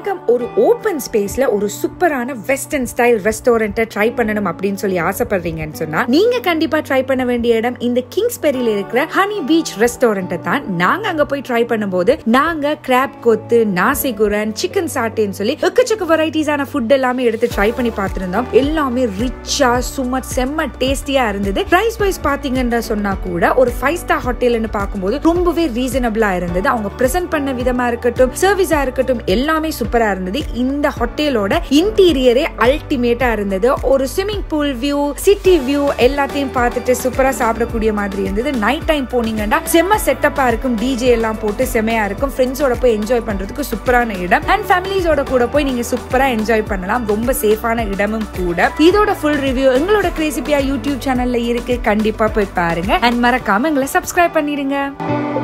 நீங்க ஒரு ஓபன் ஸ்பேஸ்ல ஒரு சூப்பரான வெஸ்டர்ன் ஸ்டைல் ரெஸ்டாரண்ட்டை ட்ரை பண்ணணும் அப்படின்னு சொல்லி ஆசைப்படுறீங்கன்னு சொன்னா நீங்க கண்டிப்பா ட்ரை பண்ண வேண்டிய இடம் இந்த கிங்ஸ்பெரியில இருக்கிற ஹனி பீச் ரெஸ்டாரண்ட்டை தான் நாங்க அங்க போய் ட்ரை பண்ணும்போது நாங்க கிராப் கொத்து நாசிகுரன் சிக்கன் சாட்டேன்னு சொல்லி எக்கச்சக்க வெரைட்டிஸான ஃபுட் எல்லாமே எடுத்து ட்ரை பண்ணி பார்த்திருந்தோம் எல்லாமே ரிச்சா சும்மா செம்ம டேஸ்டியா இருந்தது பிரைஸ் வைஸ் பாத்தீங்கன்ற சொன்னா கூட ஒரு ஃபைவ் ஸ்டார் ஹோட்டல்னு பார்க்கும்போது ரொம்பவே ரீசனபிளா இருந்தது அவங்க பிரசன்ட் பண்ண விதமா இருக்கட்டும் சர்வீஸா இருக்கட்டும் எல்லாமே சூப்பரா இருந்தது இந்த ஹோட்டலோட இன்டீரியரே அல்டிமேட்டா இருந்தது ஒரு swimming pool view city view எல்லாத்தையும் பார்த்துட்டு சூப்பரா சாப்பிடக்கூடிய மாதிரி இருந்தது நைட் டைம் போனீங்கன்னா செம்ம செட்டப்பா இருக்கும் டிஜே எல்லாம் போட்டு செம்மையா இருக்கும் ஃப்ரெண்ட்ஸோட போய் என்ஜாய் பண்றதுக்கு சூப்பரான இடம் அண்ட் ஃபேமிலிஸோட கூட போய் நீங்க சூப்பரா என்ஜாய் பண்ணலாம் ரொம்ப சேஃபான இடமும் கூட இதோட ஃபுல் ரிவ்யூ எங்களோட கிரேசிபியா யூடியூப் சேனல்ல இருக்கு கண்டிப்பா போய் பாருங்க அண்ட் மறக்காம எங்களை சப்ஸ்கிரைப் பண்ணிடுங்க